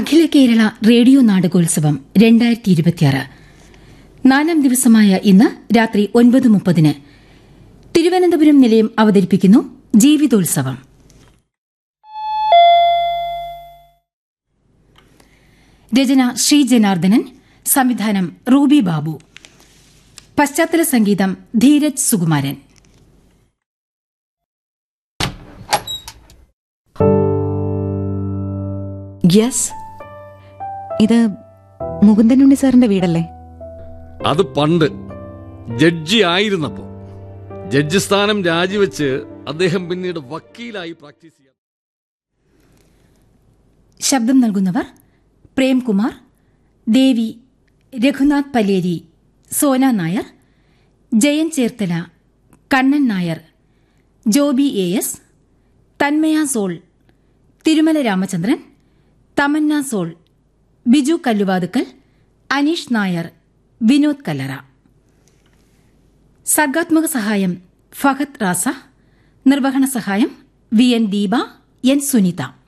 അഖില Kerala radio നാടകോത്സവം രണ്ടായിരത്തി ഇരുപത്തിയാറ് നാലാം ദിവസമായ ഇന്ന് രാത്രി ഒൻപത് മുപ്പതിന് തിരുവനന്തപുരം നിലയം അവതരിപ്പിക്കുന്നു ജീവിതോത്സവം രചന ശ്രീ ജനാർദ്ദനൻ സംവിധാനം റൂബി ബാബു പശ്ചാത്തല സംഗീതം ധീരജ് സുകുമാരൻ യെസ് ഇത് മുകുന്ദനുണ്ണി സാറിന്റെ വീടല്ലേ അത് പണ്ട് ജഡ്ജി ആയിരുന്നപ്പോ ജഡ്ജി സ്ഥാനം രാജിവെച്ച് അദ്ദേഹം പിന്നീട് വക്കീലായി പ്രാക്ടീസ് ചെയ്യാൻ ശബ്ദം നൽകുന്നവർ പ്രേംകുമാർ ദേവി രഘുനാഥ് പലേരി സോന നായർ ജയൻ ചേർത്തല കണ്ണൻ നായർ ജോബി എ എസ് തന്മയ സോൾ തിരുമല രാമചന്ദ്രൻ തമന്ന സോൾ ബിജു കല്ലുവാതുക്കൽ അനീഷ് നായർ വിനോദ് കല്ലറ സർഗാത്മക സഹായം ഫഹദ് റാസ നിർവഹണ സഹായം V N Deepa N Sunitha